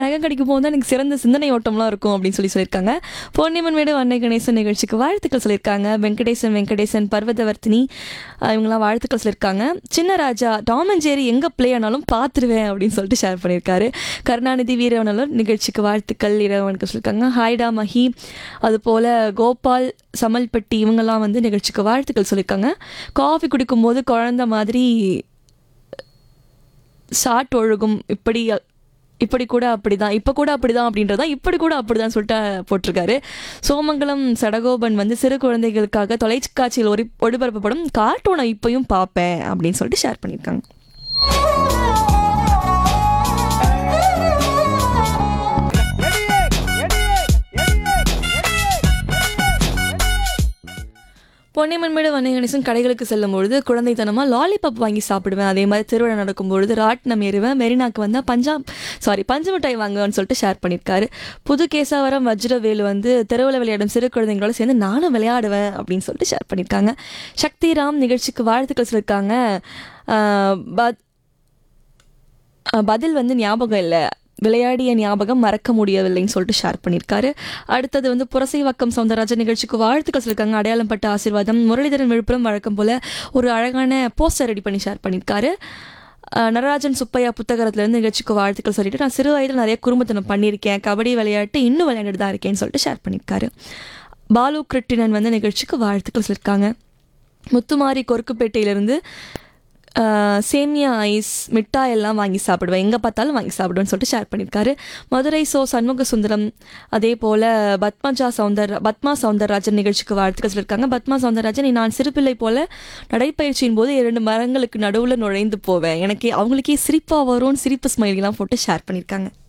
நகை கடைக்கு போகும்போது எனக்கு சிறந்த சிந்தனை ஓட்டம்லாம் இருக்கும் அப்படின்னு சொல்லி சொல்லியிருக்காங்க பொன்னிமன் வீடு அன்னை கணேசன் நிகழ்ச்சிக்கு வாழ்த்துக்கள் சொல்லியிருக்காங்க வெங்கடேசன் வெங்கடேசன் பர்வதவர்த்தினி அஹ் இவங்கெல்லாம் வாழ்த்துக்கள் சொல்லியிருக்காங்க Chinna Raja Tom and Jerry எங்கே ப்ளே ஆனாலும் பார்த்துருவேன் அப்படின்னு சொல்லிட்டு ஷேர் பண்ணியிருக்காரு கருணாநிதி வீரவனலும் நிகழ்ச்சிக்கு வாழ்த்துக்கள் இரவனுக்கு சொல்லியிருக்காங்க ஹாய்டா மஹி அதுபோல் கோபால் சமல்பட்டி இவங்கெல்லாம் வந்து நிகழ்ச்சிக்கு வாழ்த்துக்கள் சொல்லியிருக்காங்க காஃபி குடிக்கும்போது குழந்த மாதிரி ஷார்ட் ஒழுகும் இப்படி இப்படி கூட அப்படிதான் இப்போ கூட அப்படிதான் அப்படின்றதா இப்படி கூட அப்படிதான் சொல்லிட்டு போட்டிருக்காரு சோமங்கலம் சடகோபன் வந்து சிறு குழந்தைகளுக்காக தொலைக்காட்சியில் ஒளி ஒளிபரப்பப்படும் கார்ட்டூனை இப்பயும் பார்ப்பேன் அப்படின்னு சொல்லிட்டு ஷேர் பண்ணியிருக்காங்க பொன்னியம்மன்மேடு வண்ணை கணேசன் கடைகளுக்கு செல்லும் பொழுது குழந்தைத்தனமாக லாலிபாப் வாங்கி சாப்பிடுவேன் அதே மாதிரி திருவிழா நடக்கும் பொழுது ராட்டினம் ஏறுவேன் மெரினாக்கு வந்தால் பஞ்சாப் சாரி பஞ்சு மிட்டாய் வாங்குவேன்னு சொல்லிட்டு ஷேர் பண்ணியிருக்காரு புது கேசாவரம் வஜ்ரவேலு வந்து தெருவில் விளையாடும் சிறு குழந்தைங்களோட சேர்ந்து நானும் விளையாடுவேன் அப்படின்னு சொல்லிட்டு ஷேர் பண்ணியிருக்காங்க சக்திராம் நிகழ்ச்சிக்கு வாழ்த்துக்கள் சொல்லியிருக்காங்க ஆஹ் பத்- ஆஹ் பதில் வந்து ஞாபகம் இல்லை விளையாடிய ஞாபகம் மறக்க முடியவில்லைன்னு சொல்லிட்டு ஷேர் பண்ணியிருக்காரு அடுத்தது வந்து புரசைவாக்கம் சவுந்தரராஜன் நிகழ்ச்சிக்கு வாழ்த்துக்கள் சொல்லியிருக்காங்க அடையாளம் பட்ட ஆசீர்வாதம் முரளிதரன் விழுப்புரம் வழக்கம் போல் ஒரு அழகான போஸ்டர் ரெடி பண்ணி ஷேர் பண்ணியிருக்காரு ஆஹ் நடராஜன் சுப்பையா புத்தகத்திலேருந்து நிகழ்ச்சிக்கு வாழ்த்துக்கள் சொல்லிட்டு நான் சிறு வயதில் நிறைய குறும்பத்தனம் பண்ணியிருக்கேன் கபடி விளையாட்டு இன்னும் விளையாண்டுட்டு தான் இருக்கேன்னு சொல்லிட்டு ஷேர் பண்ணியிருக்காரு பாலு கிருட்டினன் வந்து நிகழ்ச்சிக்கு வாழ்த்துக்கள் சொல்லியிருக்காங்க முத்துமாரி கொருக்குப்பேட்டையிலேருந்து ஆஹ் சேமியா ஐஸ் மிட்டாய் எல்லாம் வாங்கி சாப்பிடுவேன் எங்கே பார்த்தாலும் வாங்கி சாப்பிடுவேன்னு சொல்லிட்டு ஷேர் பண்ணியிருக்காரு மதுரை சோ சண்முக சுந்தரம் அதே போல் பத்மஜா சவுந்தர் பத்மா சவுந்தரராஜன் நிகழ்ச்சிக்கு வாழ்த்துக்கள் சொல்லியிருக்காங்க பத்மா சவுந்தரராஜன் நான் சிறுபிள்ளை போல நடைப்பயிற்சியின் போது இரண்டு மரங்களுக்கு நடுவில் நுழைந்து போவேன் எனக்கு அவங்களுக்கே சிரிப்பாக வரும்னு சிரிப்பு ஸ்மைலிலாம் போட்டு ஷேர் பண்ணியிருக்காங்க